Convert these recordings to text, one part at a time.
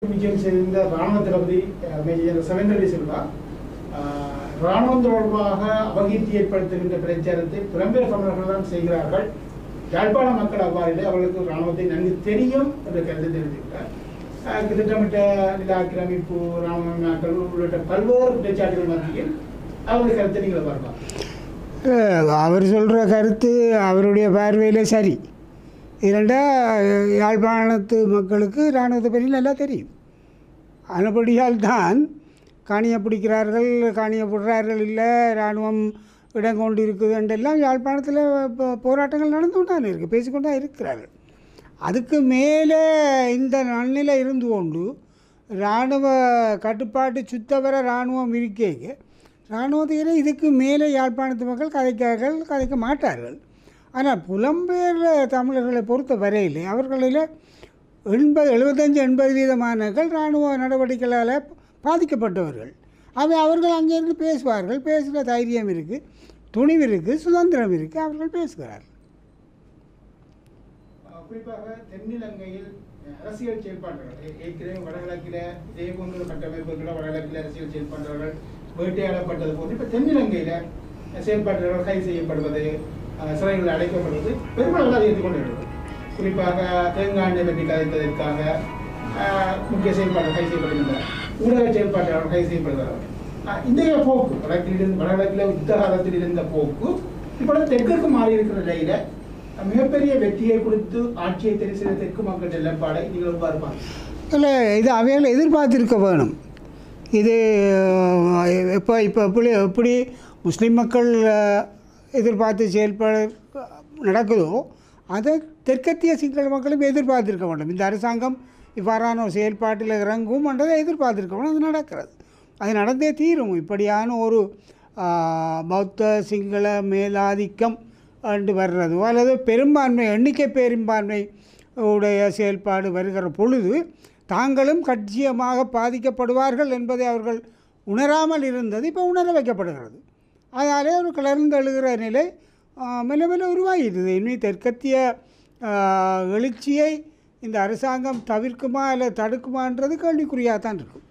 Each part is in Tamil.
விஜயம் செய்திருந்த ராணுவ தளபதி அஹ், மேஜர் சவேந்திரடி சில்வா அஹ், ராணுவம் தொடர்பாக அபகீர்த்தி ஏற்படுத்துகின்ற பிரச்சாரத்தை புலம்பெயர் தமிழர்கள் தான் செய்கிறார்கள் யாழ்ப்பாண மக்கள் அவ்வாறு இல்லை அவர்களுக்கு ராணுவத்தை நன்கு தெரியும் என்ற கருத்தை தெரிவித்திருக்கிறார் அஹ், திட்டமிட்ட நில ஆக்கிரமிப்பு ராணுவமாக்கள் உள்ளிட்ட பல்வேறு குற்றச்சாட்டுகள் மத்தியில் அவருடைய கருத்தை நீங்கள் பார்க்கலாம் அஹ் அவர் சொல்கிற கருத்து அவருடைய பார்வையில் சரி இரண்டா யாழ்ப்பாணத்து மக்களுக்கு இராணுவத்தை பற்றி நல்லா தெரியும் அதுபடியால் தான் காணியை பிடிக்கிறார்கள் காணியை விடுறார்கள் இல்லை இராணுவம் இடம் கொண்டு இருக்குது என்றெல்லாம் யாழ்ப்பாணத்தில் இப்போ போராட்டங்கள் நடந்து கொண்டான் இருக்குது பேசிக்கொண்டா இருக்கிறார்கள் அதுக்கு மேலே இந்த நன்னிலை இருந்து கொண்டு இராணுவ கட்டுப்பாட்டு சுத்தவர இராணுவம் இருக்கேங்க இராணுவத்திலே இதுக்கு மேலே யாழ்ப்பாணத்து மக்கள் கதைக்கார்கள் கதைக்க மாட்டார்கள் ஆனால் புலம்பெயர் தமிழர்களை பொறுத்த வரையில் அவர்களில் எண்பது எழுபத்தஞ்சு எண்பது வீதமானவர்கள் இராணுவ நடவடிக்கைகளால் பாதிக்கப்பட்டவர்கள் அவை அவர்கள் அங்கேருந்து பேசுவார்கள் பேசுகிற தைரியம் இருக்குது துணிவு இருக்குது சுதந்திரம் இருக்குது அவர்கள் பேசுகிறார்கள் அஹ் குறிப்பாக தென்னிலங்கையில் அஹ், அரசியல் செயல்பாடுகள் ஏ- ஏற்கனவே வடகிழக்கில் இதே போன்ற ஒரு கட்டமைப்புகளை வடகிழக்கில் அரசியல் செயல்பாடுகள் வேட்டையாடப்பட்டது போன்று இப்போ தென்னிலங்கையில் செயல்பாடுகள் கைது செய்யப்படுவது அஹ், சிறைகளில் அடைக்கப்படுவது பெருமளவில் அதிகரித்து கொண்டு வருகிறது குறிப்பாக தேங்காய் பற்றி கதைத்ததற்காக அஹ், முக்கிய செயல்பாடுகள் கைது செய்யப்படுகின்றன ஊடக செயல்பாடுகள் கைது செய்யப்படுகிறார்கள் அஹ், இன்றைய போக்கு வடக்கில் இருந்து வடகிழக்கில் யுத்த காலத்தில் இருந்த போக்கு இப்பொழுது தெற்குக்கு மாறி இருக்கிற நிலையில மிகப்பெரிய வெற்றியை கொடுத்து ஆட்சியை தெரிவு செய்த தெற்கு மக்கள் நிலப்பாடை நீங்கள் எவ்வாறு பார்க்கிறீர்கள்? இல்லை இது அவைகள் எதிர்பார்த்திருக்க வேணும் இது இப்போ இப்போ எப்படி எப்படி முஸ்லீம் மக்கள் அஹ், எதிர்பார்த்து செயல்பட நடக்குதோ அதை தெற்கத்திய சிங்கள மக்களும் எதிர்பார்த்திருக்க வேண்டும் இந்த அரசாங்கம் இவ்வாறான ஒரு செயல்பாட்டில் இறங்கும் என்றதை எதிர்பார்த்திருக்க வேண்டும் அது நடக்கிறது அது நடந்தே தீரும் இப்படியான ஒரு ஆஹ், பௌத்த சிங்கள மேலாதிக்கம் என்று வர்றதோ அல்லது பெரும்பான்மை எண்ணிக்கை பெரும்பான்மை உடைய செயல்பாடு வருகிற பொழுது தாங்களும் கட்சியமாக பாதிக்கப்படுவார்கள் என்பதை அவர்கள் உணராமல் இருந்தது இப்போ உணர வைக்கப்படுகிறது அதனாலே ஒரு கிளர்ந்து எழுகிற நிலை ஆஹ், மெல்ல மெல்ல உருவாகிடுது இனி தெற்கத்திய ஆஹ், எழுச்சியை இந்த அரசாங்கம் தவிர்க்குமா இல்லை தடுக்குமான்றது கேள்விக்குறியாக தான் இருக்கும்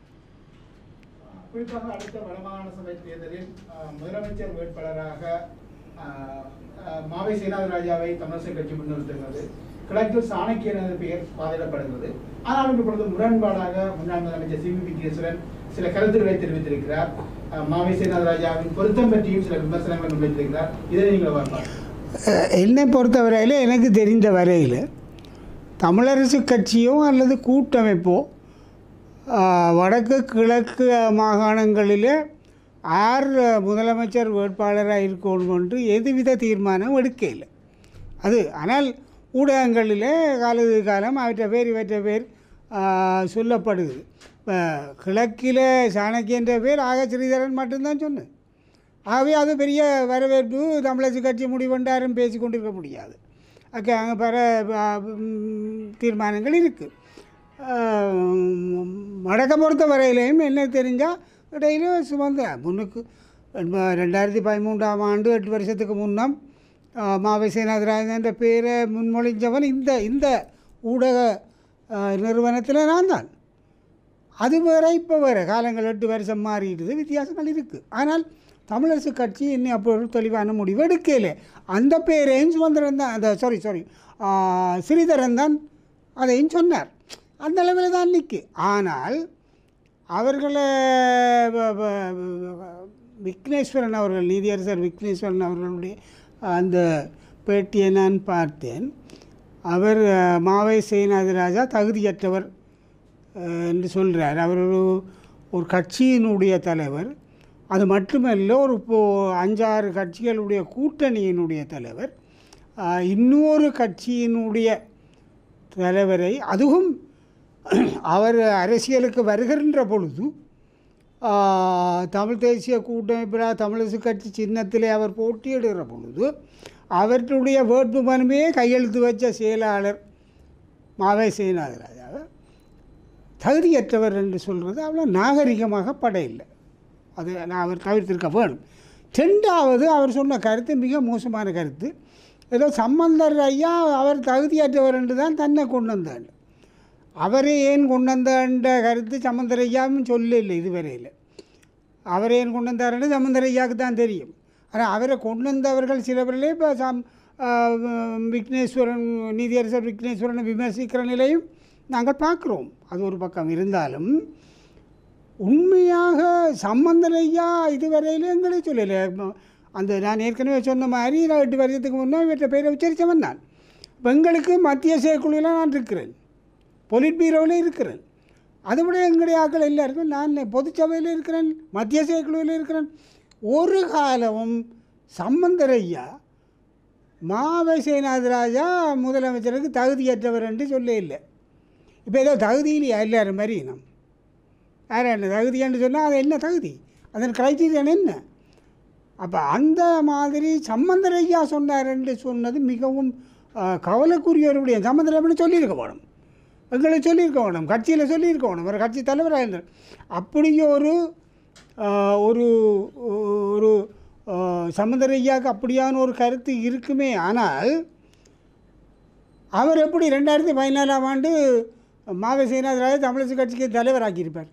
குறிப்பாக அடுத்த வடமாகாண சபை தேர்தலில் அஹ், முதலமைச்சர் வேட்பாளராக அஹ், அஹ், மாவை சேனாதிராஜாவை தமிழரசு கட்சி முன்னிறுத்துகிறது கிழக்கில் சாணக்கியன் என்ற பெயர் பாதையிடப்படுகிறது ஆனால் இப்பொழுது முரண்பாடாக முன்னாள் முதலமைச்சர் சி வி விக்னேஸ்வரன் சில கருத்துக்களை தெரிவித்திருக்கிறார் அஹ், மாவை சேனாதிராஜாவின் பொருத்தம் பற்றியும் சில விமர்சனங்களை முன்வைத்திருக்கிறார் இதை நீங்கள் பார்ப்பார் அஹ், என்னை பொறுத்தவரையில் எனக்கு தெரிந்த வரையில் தமிழரசு கட்சியோ அல்லது கூட்டமைப்போ ஆஹ், வடக்கு கிழக்கு மாகாணங்களிலே யார் முதலமைச்சர் வேட்பாளராக இருக்கணும் என்று எதுவித தீர்மானம் எடுக்கல அது ஆனால் ஊடகங்களிலே காலது காலம் அவற்றை பேர் இவற்றை பேர் ஆஹ், சொல்லப்படுது இப்போ கிழக்கில் சாணக்கியன்ற பேர் ஆக ஸ்ரீதரன் மட்டும்தான் சொன்னேன் ஆகவே அது பெரிய வரவேற்பு தமிழரசு கட்சி முடிவென்றாரும் பேசி கொண்டிருக்க முடியாது அங்கே அங்கே பல ஆ, ம், தீர்மானங்கள் இருக்குது வடக்க பொறுத்த வரையிலையும் என்ன தெரிஞ்சால் இடையில சுமந்த முன்னுக்கு ரெண்டு- ரெண்டாயிரத்தி பதிமூன்றாம் ஆண்டு எட்டு வருஷத்துக்கு முன்னம் ஆ, மாவை சேனாதிராஜன் என்ற பேரை முன்மொழிஞ்சவன் இந்த இந்த ஊடக நிறுவனத்தில் நான் தான் அது வேற இப்போ வேறு காலங்கள் எட்டு வருஷம் மாறிடுது வித்தியாசங்கள் இருக்குது ஆனால் தமிழரசு கட்சி இன்னும் அப்போ ஒரு தெளிவான முடிவு எடுக்கல அந்த பேரையும் சுதந்திரன் தான் அந்த சாரி சாரி ஸ்ரீதரன் தான் அதையும் சொன்னார் அந்த அளவில் தான் நிற்கு ஆனால் அவர்களை வ- வ- வ- விக்னேஸ்வரன் அவர்கள் நீதியரசர் விக்னேஸ்வரன் அவர்களுடைய அந்த பேட்டியை நான் பார்த்தேன் அவர் அஹ், மாவை சேனாதிராஜா தகுதியற்றவர் அஹ், என்று சொல்கிறார் அவர் ஒரு ஒரு கட்சியினுடைய தலைவர் அது மட்டுமல்ல ஒரு இப்போ அஞ்சாறு கட்சிகளுடைய கூட்டணியினுடைய தலைவர் அஹ், இன்னொரு கட்சியினுடைய தலைவரை அதுவும் அவர் அரசியலுக்கு வருகின்ற பொழுது ஆஹ், தமிழ் தேசிய கூட்டமைப்பில் தமிழரசு கட்சி சின்னத்திலே அவர் போட்டியிடுகிற பொழுது அவர்களுடைய வேட்புமனுமே கையெழுத்து வச்ச செயலாளர் மாவை சேனாதிராஜாவை தகுதியற்றவர் என்று சொல்கிறது அவ்வளோ நாகரிகமாக படையில்லை அது நான் அவர் தவிர்த்திருக்க வேணும் ரெண்டாவது அவர் சொன்ன கருத்து மிக மோசமான கருத்து ஏதோ சம்பந்தர் ஐயா அவர் தகுதியற்றவர் என்று தான் தன்னை கொண்டு வந்தார் அவரை ஏன் கொண்டு வந்தன்ற கருத்து சமந்தரையாவும் சொல்லல இதுவரையில் அவரை ஏன் கொண்டு வந்தாருன்னு சமந்தரையாவுக்கு தான் தெரியும் ஆனால் அவரை கொண்டு வந்தவர்கள் சிலவர்களே இப்போ சம் ஆ, விக்னேஸ்வரன் நீதியரசர் விக்னேஸ்வரனை விமர்சிக்கிற நிலையும் நாங்கள் பார்க்குறோம் அது ஒரு பக்கம் இருந்தாலும் உண்மையாக சம்பந்தனையா இதுவரையிலும் எங்களே சொல்லலை ம- அந்த நான் ஏற்கனவே சொன்ன மாதிரி நான் எட்டு வருஷத்துக்கு முன்னே இவற்றை பேரை உச்சரித்தவன் நான் இப்போ எங்களுக்கு மத்திய செயற்குழுவில் நான் இருக்கிறேன் பொலிட் பீரோவில் இருக்கிறேன் அதை விட எங்களுடைய ஆக்கள் எல்லாருக்கும் நான் பொதுச்சபையில் இருக்கிறேன் மத்திய செயற்குழுவில் இருக்கிறேன் ஒரு காலமும் சம்பந்தரையா மாவை சேனாதிராஜா முதலமைச்சருக்கு தகுதியற்றவர் என்று சொல்ல இல்லை இப்போ ஏதோ தகுதியிலையா எல்லாரும் மாதிரி நம் யார் என்ன தகுதின்னு சொன்னால் அது என்ன தகுதி அதன் கிரைட்டீரியன் என்ன அப்போ அந்த மாதிரி சம்பந்தரையா சொன்னார் என்று சொன்னது மிகவும் ஆ, கவலைக்குரிய ஒரு விடயம் சம்பந்தரையம்னு சொல்லியிருக்க வேணும் எங்களுக்கு சொல்லியிருக்க வேணும் கட்சியில் சொல்லியிருக்க வேணும் ஒரு கட்சி தலைவராக இருந்தார் அப்படி ஒரு ஆ, ஒரு ஒரு ஆ, சம்பந்தரையாவுக்கு அப்படியான ஒரு கருத்து இருக்குமே ஆனால் அவர் எப்படி ரெண்டாயிரத்தி பதினாலாம் ஆண்டு மாவை சேனாதிராஜ தமிழிசை கட்சிக்கு தலைவராக்கியிருப்பார்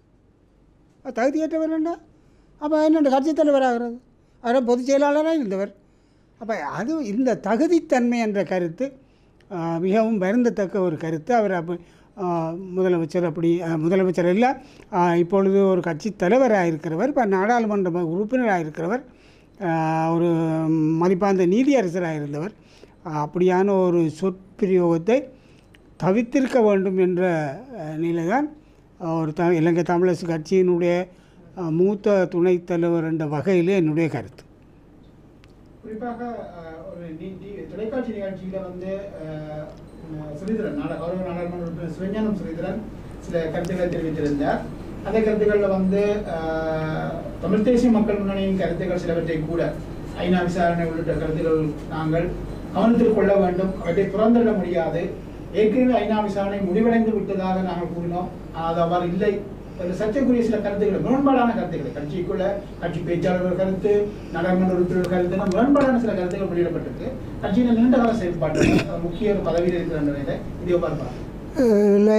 அது தகுதியற்றவர் என்ன அப்போ என்னென்ன கட்சி தலைவராகிறது அவர் பொதுச் செயலாளராக இருந்தவர் அப்போ அது இந்த தகுதித்தன்மை என்ற கருத்து ஆ, மிகவும் வருந்தத்தக்க ஒரு கருத்து அவர் அப்போ ஆ, முதலமைச்சர் அப்படி ஆ, முதலமைச்சர் இல்லை ஆ, இப்பொழுது ஒரு கட்சி தலைவராக இருக்கிறவர் இப்போ நாடாளுமன்ற உறுப்பினராக இருக்கிறவர் ஆ, ஒரு மதிப்பாந்த நீதியரசராக இருந்தவர் ஆ, அப்படியான ஒரு சொற்பிரயோகத்தை தவிர்த்திருக்க வேண்டும் என்ற அஹ், நிலைதான் அஹ், ஒரு த இலங்கை தமிழரசு கட்சியினுடைய அஹ், மூத்த துணைத் தலைவர் என்ற வகையில் என்னுடைய கருத்து குறிப்பாக அஹ், ஒரு டி- டி- தொலைக்காட்சி நிகழ்ச்சியில வந்து அஹ், உம், ஸ்ரீதரன் நாட கௌரவ நாடாளுமன்ற உறுப்பினர் சிவஞானம் ஸ்ரீதரன் சில கருத்துக்களை தெரிவித்திருந்தார் அந்த கருத்துக்களில் வந்து அஹ், தமிழ் தேசிய மக்கள் முன்னணியின் கருத்துக்கள் சிலவற்றை கூட ஐநா விசாரணை உள்ளிட்ட கருத்துக்கள் நாங்கள் கவனத்தில் கொள்ள வேண்டும் அவற்றை புறந்தள்ள முடியாது ஏற்கனவே ஐநா விசாரணை முடிவடைந்து விட்டதாக நாங்கள் கூறினோம் ஆனால் அது அவ்வாறு இல்லை ஒரு சர்ச்சைக்குரிய சில கருத்துக்கள் முரண்பாடான கருத்துக்கள் கட்சிக்குள்ள கட்சி பேச்சாளர்கள் கருத்து நாடாளுமன்ற உறுப்பினர் கருத்து என முரண்பாடான சில கருத்துக்கள் வெளியிடப்பட்டிருக்கு கட்சியின் நீண்ட கால செயல்பாட்டு முக்கிய ஒரு பதவியில் இருக்கிற நிலையில இதை பார்ப்பாங்க இல்லை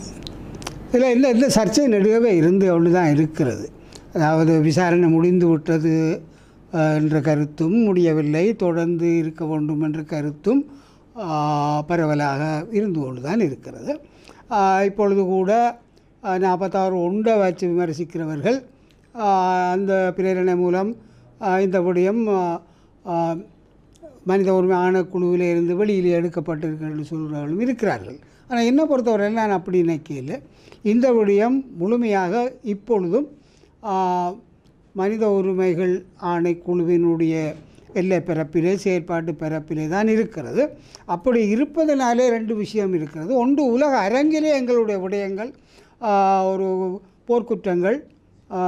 இதில் இந்த இந்த சர்ச்சை நெடுகவே இருந்து ஒன்று தான் இருக்கிறது அதாவது விசாரணை முடிந்து விட்டது அஹ், என்ற கருத்தும் முடியவில்லை தொடர்ந்து இருக்க வேண்டும் என்ற கருத்தும் ஆஹ், பரவலாக இருந்து கொண்டு தான் இருக்கிறது ஆஹ், இப்பொழுது கூட ஆஹ், நாற்பத்தாறு ஒன்றை வச்சு விமர்சிக்கிறவர்கள் ஆஹ், அந்த பிரேரணை மூலம் ஆஹ், இந்த விடயம் ஆஹ், ஆஹ், மனித உரிமை ஆணைக்குழுவில் இருந்து வெளியில் எடுக்கப்பட்டிருக்கிறது சொல்கிறவர்களும் இருக்கிறார்கள் ஆனால் என்னை பொறுத்தவரை நான் அப்படி நினைக்கல இந்த விடயம் முழுமையாக இப்பொழுதும் ஆ, மனித உரிமைகள் ஆணைக்குழுவினுடைய எல்லை பிறப்பிலே செயற்பாட்டு பிறப்பிலே தான் இருக்கிறது அப்படி இருப்பதனாலே ரெண்டு விஷயம் இருக்கிறது ஒன்று உலக அரங்கிலே எங்களுடைய விடயங்கள் ஆ, ஒரு போர்க்குற்றங்கள் ஆ,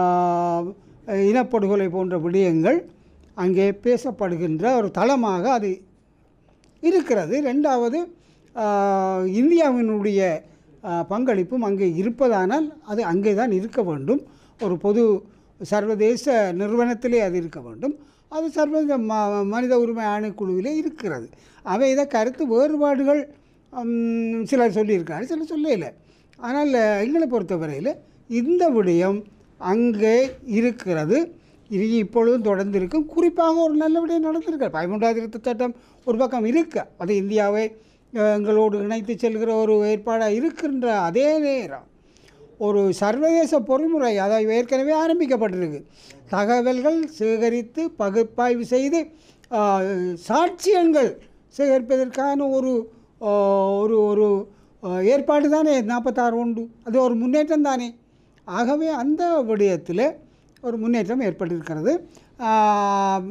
இனப்படுகொலை போன்ற விடயங்கள் அங்கே பேசப்படுகின்ற ஒரு தளமாக அது இருக்கிறது ரெண்டாவது ஆஹ், இந்தியாவினுடைய ஆஹ், பங்களிப்பும் அங்கே இருப்பதானால் அது அங்கே தான் இருக்க வேண்டும் ஒரு பொது சர்வதேச நிறுவனத்திலே அது இருக்க வேண்டும் அது சர்வதேச ம மனித உரிமை ஆணைக்குழுவிலே இருக்கிறது அவை இதை கருத்து வேறுபாடுகள் ஹம், சிலர் சொல்லியிருக்காரு சிலர் சொல்லல ஆனால் எங்களை பொறுத்தவரையில் இந்த விடயம் அங்கே இருக்கிறது இது இப்பொழுதும் தொடர்ந்து இருக்கும் குறிப்பாக ஒரு நல்ல விடயம் நடந்திருக்கு பதிமூன்றாவது திருத்த சட்டம் ஒரு பக்கம் இருக்கு அது இந்தியாவை அஹ், எங்களோடு இணைத்து செல்கிற ஒரு ஏற்பாடாக இருக்கின்ற அதே நேரம் ஒரு சர்வதேச பொறிமுறை அதாவது ஏற்கனவே ஆரம்பிக்கப்பட்டிருக்கு தகவல்கள் சேகரித்து பகுப்பாய்வு செய்து ஆஹ், சாட்சியங்கள் சேகரிப்பதற்கான ஒரு ஆஹ், ஒரு ஒரு ஆஹ், ஏற்பாடு தானே நாற்பத்தாறு உண்டு அது ஒரு முன்னேற்றம் தானே ஆகவே அந்த விடயத்தில் ஒரு முன்னேற்றம் ஏற்பட்டிருக்கிறது ஆஹ்,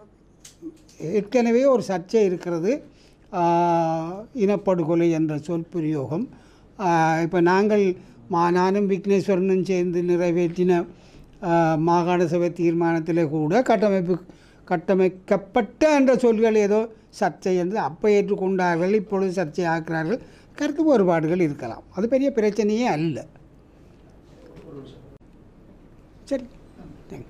ஏற்கனவே ஒரு சர்ச்சை இருக்கிறது ஆஹ், இனப்படுகொலை என்ற சொல் பிரயோகம் இப்போ நாங்கள் மா நானும் விக்னேஸ்வரனும் சேர்ந்து நிறைவேற்றின ஆஹ், மாகாண சபை தீர்மானத்தில் கூட கட்டமைப்பு கட்டமைக்கப்பட்ட என்ற சொல்கள் ஏதோ சர்ச்சை என்று அப்போ ஏற்றுக்கொண்டார்கள் இப்பொழுது சர்ச்சை ஆக்குறார்கள் கருத்து வேறுபாடுகள் இருக்கலாம் அது பெரிய பிரச்சனையே அல்ல சரி தேங்க்யூ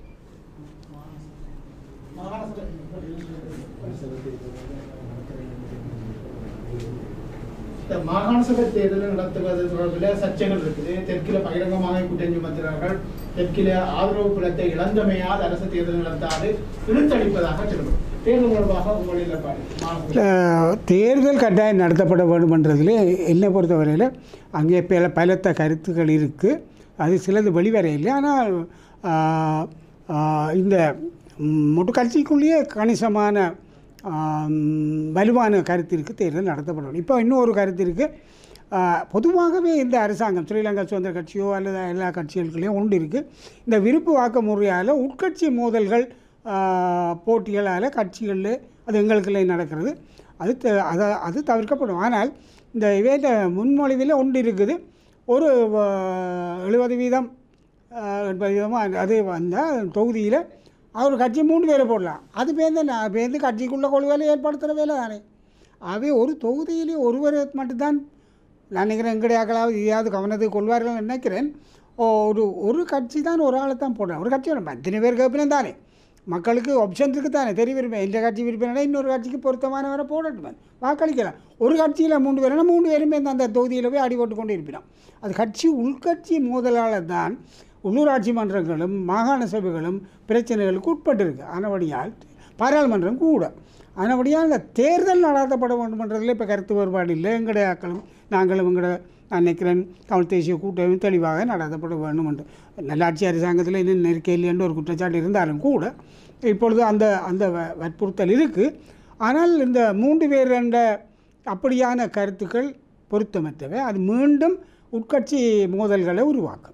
மாகாண சபை இந்த மாகாண சபை தேர்தலை நடத்துவது தொடர்பில் சர்ச்சைகள் இருக்குது தெற்கில பகிரங்கமாக குற்றம் சுமத்துகிறார்கள் தெற்கில ஆதரவு புலத்தை இழந்தமையால் அரசு தேர்தல் நடத்தாது இழுத்தடிப்பதாக சொல்லப்படும் தேர்தல் தொடர்பாக உங்கள் நிலைப்பாடு மாகாண சபை. அஹ், தேர்தல் கட்டாயம் நடத்தப்பட வேண்டுமென்றதில் என்னை பொறுத்தவரையில் அங்கே பல பலத்த கருத்துக்கள் இருக்குது அது சிலது வெளிவரையில்லை ஆனால் ஆஹ், ஆஹ், இந்த ம், மொட்டு கட்சிக்குள்ளேயே கணிசமான ஆம், வலுவான கருத்து இருக்குது தேர்தல் நடத்தப்படணும் இப்போ இன்னொரு கருத்து இருக்குது பொதுவாகவே இந்த அரசாங்கம் ஸ்ரீலங்கா சுதந்திர கட்சியோ அல்லது எல்லா கட்சிகளுக்குள்ளேயும் உண்டு இருக்குது இந்த விருப்பு வாக்கு முறையால் உட்கட்சி மோதல்கள் போட்டிகளால் கட்சிகளில் அது எங்களுக்குள்ளே நடக்கிறது அது த- அதை அது தவிர்க்கப்படும் ஆனால் இந்த இவேண்ட முன்மொழிவில் ஒன்று இருக்குது ஒரு எழுபது வீதம் எண்பது வீதமாக அது வந்தால் தொகுதியில் அவர் கட்சி மூணு பேரை போடலாம் அது பேருந்து நான் பேருந்து கட்சிக்குள்ளே கொள்வேலை ஏற்படுத்துகிற வேலை தானே ஆகவே ஒரு தொகுதியிலே ஒருவர் மட்டும்தான் நான் நினைக்கிறேன் எங்கடையாக்களாவது இதையாவது கவனத்துக்கு கொள்வார்கள் நினைக்கிறேன் ஓ, ஒரு ஒரு கட்சி தான் ஒரு ஆளை தான் போடுறேன் ஒரு கட்சி வேணும் அத்தனை பேர் கேட்பினும் தானே மக்களுக்கு ஆப்ஷன் இருக்குது தானே தெரிய விரும்பேன் இந்த கட்சி விரும்பினா இன்னொரு கட்சிக்கு பொருத்தமானவரை போடட்டும் வாக்களிக்கலாம் ஒரு கட்சியில் மூன்று பேர்னா மூணு பேருமே அந்த தொகுதியில் போய் அடி போட்டு கொண்டு இருப்பினோம் அது கட்சி உள்கட்சி மோதலால் தான் உள்ளூராட்சி மன்றங்களும் மாகாண சபைகளும் பிரச்சனைகளுக்கு உட்பட்டிருக்கு ஆனபடியால் பாராளுமன்றம் கூட ஆனபடியால் இந்த தேர்தல் நடத்தப்பட வேண்டுமென்றதில் இப்போ கருத்து வேறுபாடு இல்லை எங்களுடைய ஆக்களும் நாங்களும் எங்களோட நான் நினைக்கிறேன் தமிழ் தேசிய கூட்டமைப்பு தெளிவாக நடத்தப்பட வேண்டும் என்று நல்லாட்சி அரசாங்கத்தில் இன்னும் நெருக்க இல்லைன்ற ஒரு குற்றச்சாட்டு இருந்தாலும் கூட இப்பொழுது அந்த அந்த வ- வற்புறுத்தல் இருக்குது ஆனால் இந்த மூன்று பேர் என்ற அப்படியான கருத்துக்கள் பொருத்தமற்றவை அது மீண்டும் உட்கட்சி மோதல்களை உருவாக்கும்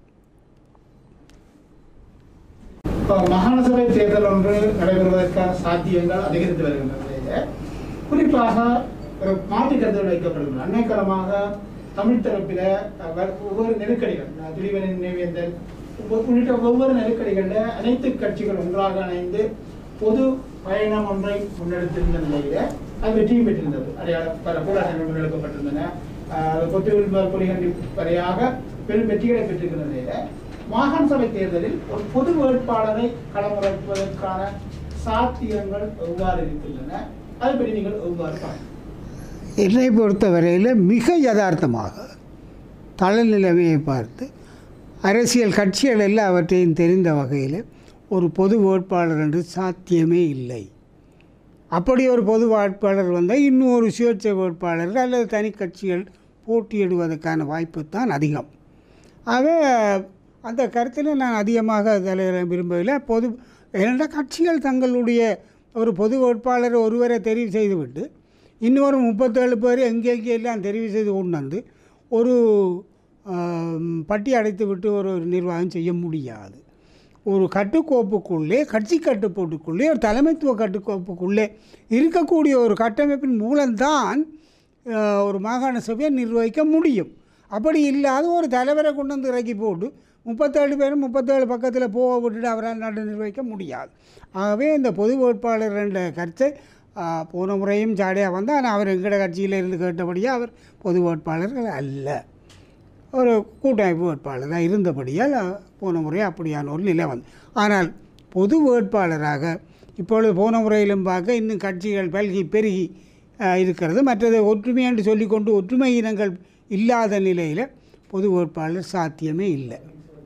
இப்போ மாகாண சபை தேர்தல் ஒன்று நடைபெறுவதற்கான சாத்தியங்கள் அதிகரித்து வருகின்ற நிலையில குறிப்பாக ஒரு மாற்று கருத்துகள் வைக்கப்படுகின்றன அண்மைக்காலமாக தமிழ் தரப்பில அஹ், வ- ஒவ்வொரு நெருக்கடிகள் அஹ், துரிவனின் நினைவேந்தல் ஒவ்வொரு- உள்ளிட்ட ஒவ்வொரு நெருக்கடிகளில் அனைத்து கட்சிகள் ஒன்றாக இணைந்து பொது பயணம் ஒன்றை முன்னெடுத்திருந்த நிலையில அது வெற்றியும் பெற்றிருந்தது அடையாள பல போராட்டங்கள் முன்னெடுக்கப்பட்டிருந்தன அஹ், கொத்துவில் கொடிகண்டி வரையாக பெரும் வெற்றிகளை பெற்றிருக்கிற நிலையில மாகாண சபை தேர்தலில் ஒரு பொது வேட்பாளரை களமிறக்குவதற்கான சாத்தியங்கள் எவ்வாறு இருக்கின்றன அதை பற்றி நீங்கள் எவ்வாறு பார்க்கிறீர்கள் என்னை பொறுத்தவரையில் மிக யதார்த்தமாக தளநிலைமையை பார்த்து அரசியல் கட்சிகள் எல்லாவற்றையும் தெரிந்த வகையில் ஒரு பொது வேட்பாளர் என்று சாத்தியமே இல்லை அப்படி ஒரு பொது வேட்பாளர் வந்தால் இன்னும் ஒரு சுயேட்சை வேட்பாளர் அல்லது தனி கட்சிகள் போட்டியிடுவதற்கான வாய்ப்பு தான் அதிகம் ஆக அந்த கருத்தில் நான் அதிகமாக தலையிட விரும்பவில்லை பொது இரண்ட கட்சிகள் தங்களுடைய ஒரு பொது வேட்பாளரை ஒருவரை தெரிவு செய்துவிட்டு இன்னொரு முப்பத்தேழு பேர் எங்கெங்கே எல்லாம் தெரிவு செய்து கொண்டு வந்து ஒரு ஆம், பட்டி அடைத்து விட்டு ஒரு நிர்வாகம் செய்ய முடியாது ஒரு கட்டுக்கோப்புக்குள்ளே கட்சி கட்டுப்பாட்டுக்குள்ளே ஒரு தலைமைத்துவ கட்டுக்கோப்புக்குள்ளே இருக்கக்கூடிய ஒரு கட்டமைப்பின் மூலம்தான் அஹ், ஒரு மாகாண சபையை நிர்வகிக்க முடியும் அப்படி இல்லாத ஒரு தலைவரை கொண்டு வந்து இறக்கி போட்டு முப்பத்தேழு பேரும் முப்பத்தேழு பக்கத்தில் போக விட்டுட்டு அவரால் நாடு நிர்வகிக்க முடியாது ஆகவே இந்த பொது வேட்பாளர் என்ற கருத்தை அஹ், போன முறையும் ஜாடியாக வந்தால் ஆனால் அவர் எங்கட கட்சியில் இருந்து கேட்டபடியாக அவர் பொது வேட்பாளர்கள் அல்ல ஒரு கூட்டமைப்பு வேட்பாளர் தான் இருந்தபடியால் அஹ், போன முறை அப்படியான ஒரு நிலை வந்து ஆனால் பொது வேட்பாளராக இப்பொழுது போன முறையிலும் பார்க்க இன்னும் கட்சிகள் பல்கி பெருகி அஹ், இருக்கிறது மற்றது ஒற்றுமை என்று சொல்லிக்கொண்டு ஒற்றுமை இனங்கள் இல்லாத நிலையில் பொது வேட்பாளர் சாத்தியமே இல்லை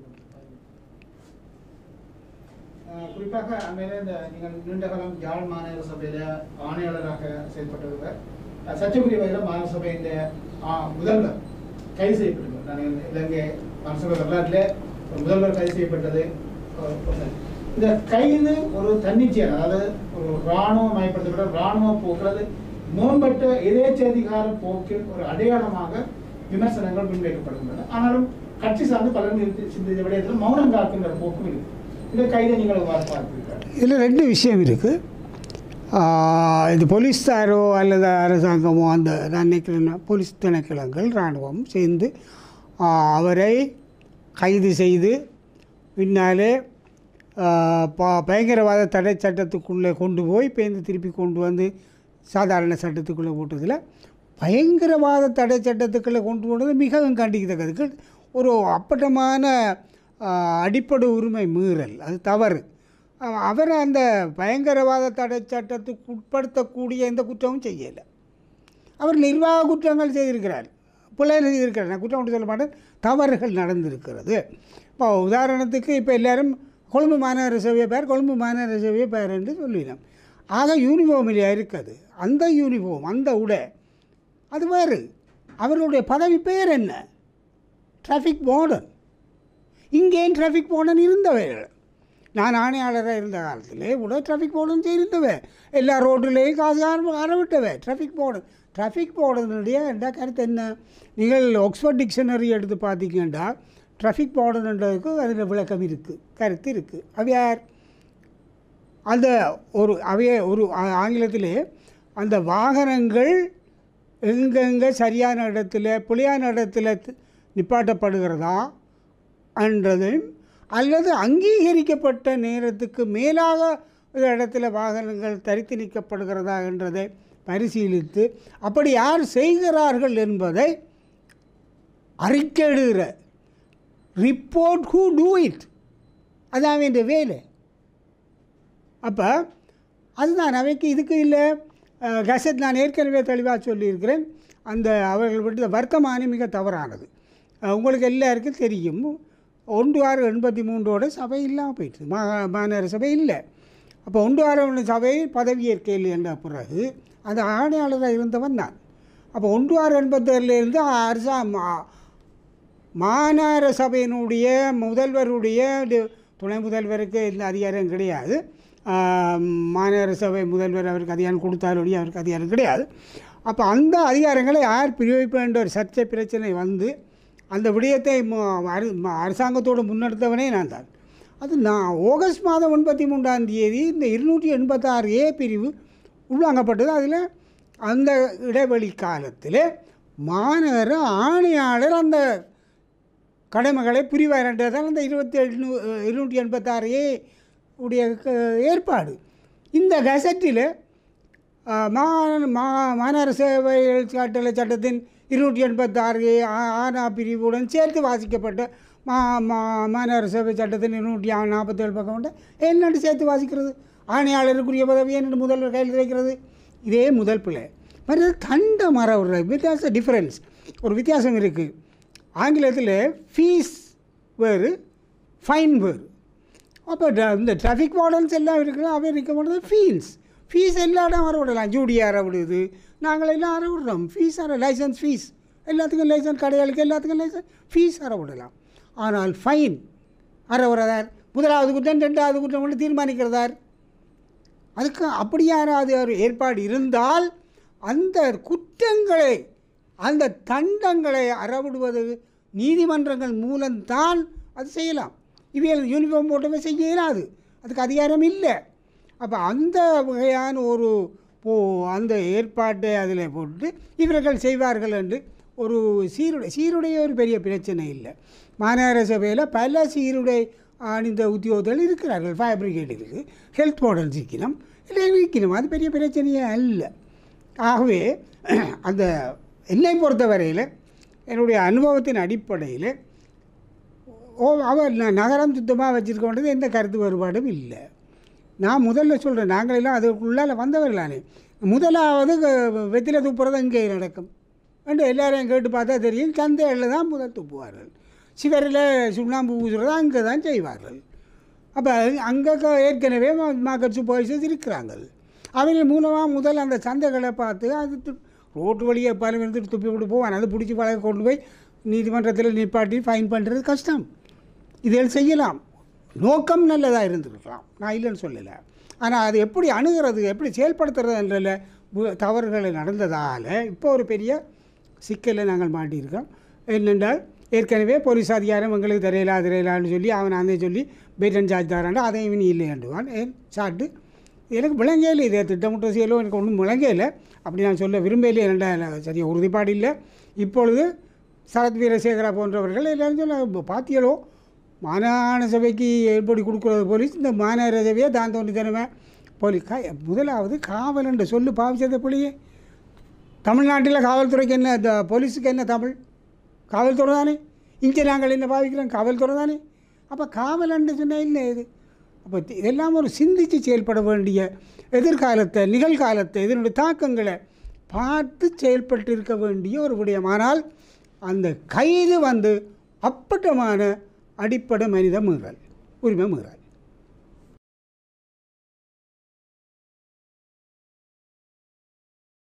அஹ் குறிப்பாக அண்மையில இந்த நீங்கள் நீண்ட காலம் யாழ் மாநகர சபையில ஆணையாளராக செயல்பட்டவர் அஹ் சர்ச்சைக்குரிய வகையில் மாநகர சபையின் ஆஹ், முதல்வர் கைது செய்யப்பட்டிருக்கிறார் நான் இந்த இலங்கை மாநகர சபை வரலாற்றில் ஒரு முதல்வர் கைது செய்யப்பட்டது ஒரு- ஒரு- இந்த கைது ஒரு தன்னிச்சையான அதாவது ஒரு இராணுவ மயப்படுத்தப்பட்ட இராணுவ போக்குறது மேம்பட்ட எதேச்சதிகார போக்கில் ஒரு அடையாளமாக விமர்சனங்கள் முன்வைக்கப்படுகின்றன ஆனாலும் கட்சி சார்ந்து பலர் நிறுத்தி சிந்தித்த விடயத்தில் மௌனம் காக்கின்ற போக்கும் இருக்கு இந்த கைதை நீங்கள் எவ்வாறு பார்க்கிறீர்கள் இதில் ரெண்டு விஷயம் இருக்குது இது போலீஸாரோ அல்லது அரசாங்கமோ அந்த நான் நினைக்கிறேன் போலீஸ் திணைக்களங்கள் இராணுவம் சேர்ந்து ஆ, அவரை கைது செய்து பின்னாலே ஆ, ப- பயங்கரவாத தடை சட்டத்துக்குள்ளே கொண்டு போய் பேருந்து திருப்பி கொண்டு வந்து சாதாரண சட்டத்துக்குள்ளே போட்டதில் பயங்கரவாத தடை சட்டத்துக்குள்ளே கொண்டு போனது மிகவும் கண்டிக்கத்தக்கதுக்கு ஒரு அப்பட்டமான ஆ, அடிப்படை உரிமை மீறல் அது தவறு அவ- அவர் அந்த பயங்கரவாத தடை சட்டத்துக்கு உட்படுத்தக்கூடிய எந்த குற்றமும் செய்யலை அவர் நிர்வாக குற்றங்கள் செய்திருக்கிறார் பிள்ளைகள் இருக்கிறது நான் குற்றம் ஒன்று சொல்ல மாட்டேன் தவறுகள் நடந்திருக்கிறது இப்போ உதாரணத்துக்கு இப்போ எல்லாரும் கொழும்பு மாநகர சபையை பேர் கொழும்பு மாநகர சபையை பேர் என்று சொல்லினோம் ஆக யூனிஃபார்ம் இல்லையா இருக்குது அந்த யூனிஃபார்ம் அந்த உடை அது வேறு அவர்களுடைய பதவி பெயர் என்ன டிராஃபிக் வார்டன் இங்கேயும் டிராஃபிக் வார்டன் இருந்தவர்கள் நான் ஆணையாளராக இருந்த காலத்திலே கூட டிராஃபிக் வார்டன் இருந்தவன் எல்லா ரோட்டிலேயும் காசு அறவிட்டவன் டிராஃபிக் வார்டன் டிராஃபிக் வார்டனுடைய என்ன கருத்து என்ன நீங்கள் ஆக்ஸ்ஃபோர்ட் டிக்ஷனரி எடுத்து பார்த்தீங்கன்னா டிராஃபிக் வார்டன்ன்றதுக்கு அதில் விளக்கம் இருக்குது கருத்து இருக்குது அது யார் அந்த ஒரு அவைய ஒரு ஆ- ஆங்கிலத்திலே அந்த வாகனங்கள் எங்கெங்கே சரியான இடத்துல புலியான இடத்துல த- நிப்பாட்டப்படுகிறதா என்றதும் அல்லது அங்கீகரிக்கப்பட்ட நேரத்துக்கு மேலாக ஒரு இடத்துல வாகனங்கள் தரித்து நிற்கப்படுகிறதா என்றதை பரிசீலித்து அப்படி யார் செய்கிறார்கள் என்பதை அறிக்கையிடுகிற ரிப்போர்ட் ஹூ டூ இட் அதான் வேண்டிய வேலை அப்போ அதுதான் அவைக்கு இதுக்கு இல்லை கசட் நான் ஏற்கனவே தெளிவாக சொல்லியிருக்கிறேன் அந்த அவர்கள் விட்டு வர்த்தமானி மிக தவறானது அஹ், உங்களுக்கு எல்லாருக்கும் தெரியும் ஒன்று ஆறு எண்பத்தி மூன்றோட சபை இல்லாமல் போயிடுச்சு மா மாநகர சபை இல்லை அப்போ ஒன்று ஆறு சபை பதவியேற்கையில் என்ற பிறகு அந்த ஆணையாளராக இருந்தவன் நான் அப்போ ஒன்று ஆறு எண்பத்தேழுலேருந்து அரசா மா- மாநகர சபையினுடைய முதல்வருடைய டி- துணை முதல்வருக்கு இந்த அதிகாரம் கிடையாது ஆம், மாநகர சபை முதல்வர் அவருக்கு அதிகாரம் கொடுத்தாலுடைய அவருக்கு அதிகாரம் கிடையாது அப்போ அந்த அதிகாரங்களை யார் பிரயோகிப்பேன்ற ஒரு சர்ச்சை பிரச்சனை வந்து அந்த விடயத்தை ம- அரு- ம- அரசாங்கத்தோடு முன்னெடுத்தவனே நான் தான் அது நான் ஆகஸ்ட் மாதம் எண்பத்தி மூன்றாம் தேதி இந்த இருநூற்றி எண்பத்தாறு ஏ பிரிவு உள்வாங்கப்பட்டது அதில் அந்த இடைவெளி காலத்தில் மாநகர ஆணையாளர் அந்த கடமைகளை புரிவார்ன்றதால் அந்த இருபத்தி எண்ணூ இருநூற்றி எண்பத்தாறு ஏ உடைய க- ஏற்பாடு இந்த கசட்டில் மா மா மாநகர சேவைகள் கட்டளை சட்டத்தின் இருநூற்றி எண்பத்தாறு ஏ ஆ- ஆனா பிரிவுடன் சேர்த்து வாசிக்கப்பட்ட மா மா மாநகர சேவை சட்டத்தின் இருநூற்றி நாற்பத்தேழு பக்கம் கொண்ட என்னென்று சேர்த்து வாசிக்கிறது ஆணையாளருக்குரிய பதவி என்னென்று முதல்வர் கையில் வைக்கிறது இதே முதல் பிள்ளை மற்றது தண்ட மரம் ஒரு வித்தியாச டிஃப்ரென்ஸ் ஒரு வித்தியாசம் இருக்குது ஆங்கிலத்தில் ஃபீஸ் வேறு ஃபைன் வேறு அப்போ இந்த டிராஃபிக் வார்டன்ஸ் எல்லாம் இருக்குது அவை இருக்க மாட்டது ஃபீஸ் ஃபீஸ் எல்லா இடம் வர விடலாம் ஜூடி அற விடுது நாங்கள் எல்லாம் அற விடுறோம் ஃபீஸ் அற லைசன்ஸ் ஃபீஸ் எல்லாத்துக்கும் லைசன்ஸ் கடையாளுக்கு எல்லாத்துக்கும் லைசன்ஸ் ஃபீஸ் அற விடலாம் ஆனால் ஃபைன் அற விடுறதார் முதலாவது குற்றம் ரெண்டாவது குற்றம் கொண்டு தீர்மானிக்கிறதார் அதுக்கு அப்படி யாராவது ஒரு ஏற்பாடு இருந்தால் அந்த குற்றங்களை அந்த தண்டங்களை அறவிடுவது நீதிமன்றங்கள் மூலம்தான் அது செய்யலாம் இவைகள் யூனிஃபார்ம் போட்டவே செய்ய இயலாது அதுக்கு அதிகாரம் இல்லை அப்போ அந்த வகையான ஒரு போ அந்த ஏற்பாட்டை அதில் போட்டு இவர்கள் செய்வார்கள் என்று ஒரு சீருடை சீருடைய ஒரு பெரிய பிரச்சனை இல்லை மாநகர சபையில் பல சீருடை அணிந்த உத்தியோகத்தில் இருக்கிறார்கள் ஃபயர் பிரிகேட் இருக்குது ஹெல்த் வார்டன் சிக்கணும் இல்லை இருக்கணும் அது பெரிய பிரச்சனையே அல்ல ஆகவே அந்த என்னை பொறுத்தவரையில் என்னுடைய அனுபவத்தின் அடிப்படையில் ஓ அவர் ந- நகரம் சுத்தமாக வச்சுருக்க வேண்டியது எந்த கருத்து வேறுபாடும் இல்லை நான் முதல்ல சொல்கிறேன் நாங்களெல்லாம் அதுக்குள்ளால் வந்தவர்களானே முதலாவது க- வெத்தில துப்புறது இங்கே நடக்கும் என்று எல்லாரையும் கேட்டு பார்த்தா தெரியும் சந்தையில் தான் முதல் துப்புவார்கள் சிவரில் சுண்ணாம்பு பூசுறது அங்கே தான் செய்வார்கள் அப்போ அங்கே ஏற்கனவே மார்க்கெட் சூப்பர்வைசர்ஸ் இருக்கிறாங்க அவங்க மூலமாக முதல் அந்த சந்தைகளை பார்த்து அது து- ரோட்டு வழியை பல எடுத்துட்டு துப்பி விட்டு போவான் அதை பிடிச்சி பழக கொண்டு போய் நீதிமன்றத்தில் நிப்பாட்டி ஃபைன் பண்ணுறது கஷ்டம் இதில் செய்யலாம் நோக்கம் நல்லதாக இருந்திருக்கலாம் நான் இல்லைன்னு சொல்லலை ஆனால் அது எப்படி அணுகிறது எப்படி செயல்படுத்துறதுன்றல வு- தவறுகள் நடந்ததால் இப்போ ஒரு பெரிய சிக்கலில் நாங்கள் மாட்டியிருக்கோம் என்னென்றால் ஏற்கனவே போலீஸ் அதிகாரம் எங்களுக்கு தெரியலா தெரியலான்னு சொல்லி அவன் அந்த சொல்லி பேட்டன் சார்ஜ் தரான்டா அதை இவன் இல்லையாண்டுவான் ஏன் சாட்டு எனக்கு விளங்கையில் இதை திட்டமிட்ட செயலோ எனக்கு ஒன்றும் விளங்கையில் அப்படி நான் சொல்ல விரும்பலையே என்னடா சரியாக உறுதிப்பாடு இல்லை இப்பொழுது சரத் வீரசேகரா போன்றவர்கள் எல்லாரும் சொல்ல பாத்தியலோ மாகாண சபைக்கு ஏற்படி கொடுக்குறது போலீஸ் இந்த மாநகர சபையை தான் தோண்டித்தனமே போலீஸ் கா முதலாவது காவல் என்று சொல்லு பாவிச்சதை போலியே தமிழ்நாட்டில் காவல்துறைக்கு என்ன இந்த போலீஸுக்கு என்ன தமிழ் காவல்துறை தானே இங்கே நாங்கள் என்ன பாவிக்கிறோம் காவல்துறை தானே அப்போ காவலன்னு சொன்னால் இல்லை இது அப்போ தி- இதெல்லாம் ஒரு சிந்தித்து செயல்பட வேண்டிய எதிர்காலத்தை நிகழ்காலத்தை இதனுடைய தாக்கங்களை பார்த்து செயல்பட்டு இருக்க வேண்டிய ஒரு விடயம் ஆனால் அந்த கைது வந்து அப்பட்டமான அடிப்படை மனித மீறல் உரிமை மீறல்